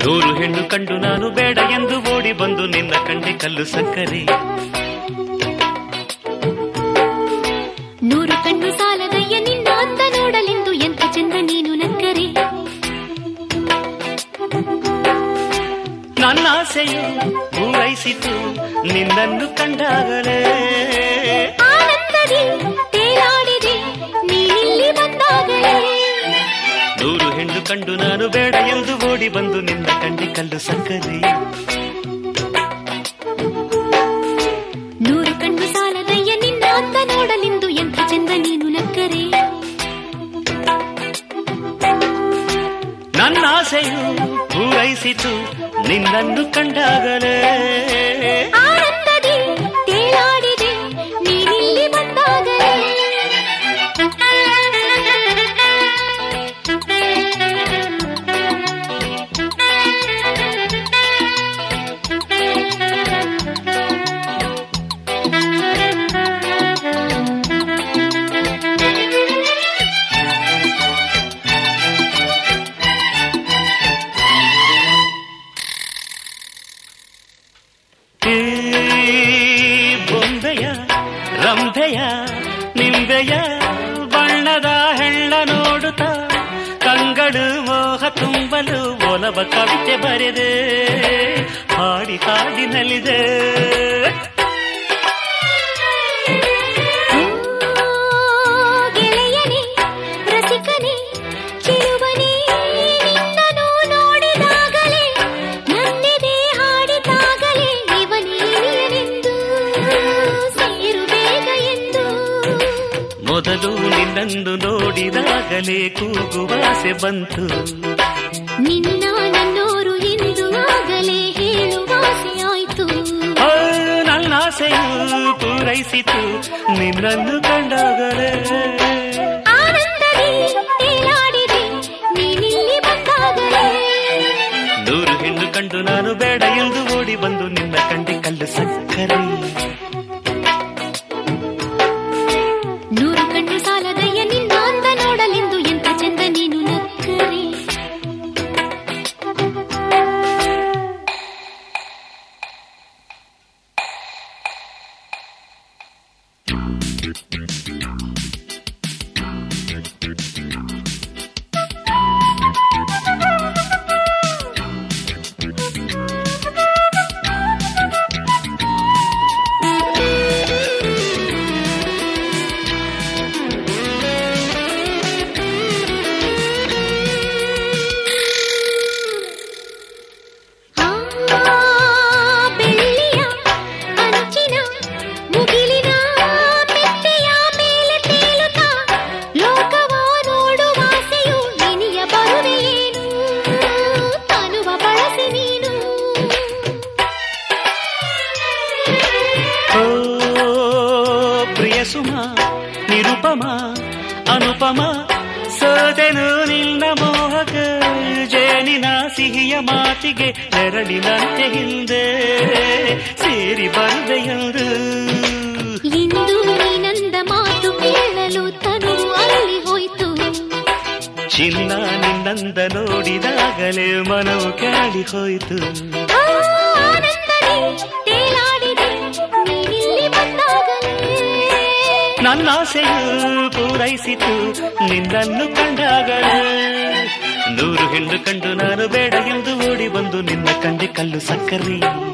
ನೂರು ಹೆಣ್ಣು ಕಂಡು ನಾನು ಬೇಡ ಎಂದು ಓಡಿ ಬಂದು ನಿನ್ನ ಕಂಡೆ ಕಲ್ಲು ಸಕ್ಕರೆ ನೂರು ಕಣ್ಣು ಸಾಲದಯ್ಯ ನಿನ್ನ ಅಂದ ನೋಡಲೆಂದು ಎಂಥ ಚಂದ ನೀನು ನಕ್ಕರೆ ನನ್ನ ಆಸೆಯು ಪೂರೈಸಿತು ನಿನ್ನನ್ನು ಕಂಡಾಗಲೇ ಆನಂದದಿ ತೇಲಾಡಿದೆ ನೀನಿಲ್ಲಿ ಬಂದಾಗಲೇ ನೂರು ಹೆಣ್ಣು ಕಂಡು ನಾನು ಬೇಡ ಎಂದು ಓಡಿ ಬಂದು ನಿನ್ನ ಕಂಡೆ ಕಲ್ಲು ಸಕ್ಕರೆ ನೂರು ಕಣ್ಣು ಸಾಲದಯ್ಯ ನಿನ್ನ ಅಂದ ನೋಡಲೆಂದು ಎಂಥ ಚಂದ ನೀನು ನಕ್ಕರೆ ನನ್ನ ಆಸೆಯು ಪೂರೈಸಿತು ನಿನ್ನನ್ನು ಕಂಡಾಗಲೇ ಆನಂದದಿ ತೇಲಾಡಿದೆ ನೀನಿಲ್ಲಿ ಬಂದಾಗಲೇ ಈ ಬೊಂಬೆಯ ರಂಭೆಯ ನಿಂಬೆಯ ಬಣ್ಣದ ಹೆಣ್ಣ ನೋಡುತ್ತ ಕಂಗಳು ಮೋಹ ತುಂಬಲು ಒಲವ ಕವಿತೆ ಬರೆದೆ ಹಾಡಿ ಹಾಡಿನಲ್ಲಿದೆ ಓ ಗೆಳೆಯನೇ ರಸಿಕನೇ ಚಿರುವನೇ ನಿನ್ನನು ನೋಡಿದಾಗಲೇ ನನ್ನೆದೆ ಹಾಡಿದಾಗಲೇ ಇವನೇ ಇಳಿಯನೆಂದು ಸೇರು ಬೇಗ ಎಂದು ಮೊದಲು ನಿನ್ನನ್ನು ನೋಡಿದಾಗಲೇ ಕೂಗುವಾಸೆ ಬಂತು ನಿನ್ನ ನನ್ನೋರು ಎಂದು ಆಗಲೇ ಹೇಳುವಾಸೆ ಆಯ್ತು ಆ, ನನ್ನ ಆಸೆಯು ಪೂರೈಸಿತು ನಿನ್ನನ್ನು ಕಂಡಾಗಲೇ ಆನಂದದಿ ತೇಲಾಡಿದೆ ನೀನಿಲ್ಲಿ ಬಂದಾಗಲೇ ನೂರು ಹೆಣ್ಣು ಕಂಡು ನಾನು ಬೇಡ ಎಂದು ಓಡಿ ಬಂದು ನಿನ್ನ ಕಂಡೆ ಕಲ್ಲು ಸಕ್ಕರೆ ನೂರು ಕಣ್ಣು ಸಾಲದಯ್ಯ ನಿನ್ನ ಅಂದ ನೋಡಲೆಂದು ಎಂಥ ಚಂದ ನೀನು ನಕ್ಕರೆ ಆ ಬೆಳ್ಳಿಯ ಅಂಚಿನ ಮುಗಿಲಿನ ಮೆತ್ತೆಯ ಮೇಲೆ ತೇಲುತ್ತಾ ಲೋಕವ ನೋಡುವಾಸೆಯು ನಿನಿಯ ಬರುವೆಯೇನು ತನುವ ಬಳಸಿ ನೀನು ಓ ಪ್ರಿಯ ಸುಮ ನಿರುಪಮ ಅನುಪಮ ಸೋದೆನು ನಿನ್ನ ಮೋಹಕ ಜೇನಿನ ಸಿಹಿಯ ಮಾತಿಗೆ ನೆರಳಿನಂತೆ ಹಿಂದೆ ಸೇರಿ ಬರುವೆಯರು ಇಂದು ನೀನಂದ ಮಾತು ಕೇಳಲು ತನು ಅಲ್ಲಿ ಹೋಯ್ತು ಚಿನ್ನ ನಿನ್ನಂದ ನೋಡಿದಾಗಲೇ ಮನವು ಕೆರಳಿ ಹೋಯಿತು ಆ ಆನಂದದಿ ತೇಲಾಡಿದೆ ನೀನಿಲ್ಲಿ ಬಂದಾಗಲೇ ನನ್ನ ಆಸೆಯು ಪೂರೈಸಿತು ನಿನ್ನನ್ನು ಕಂಡಾಗಲೇ ನೂರು ಹೆಣ್ಣು ಕಂಡು ನಾನು ಬೇಡ ಎಂದು ಓಡಿ ಬಂದು ನಿನ್ನ ಕಂಡೆ ಕಲ್ಲು ಸಕ್ಕರೆ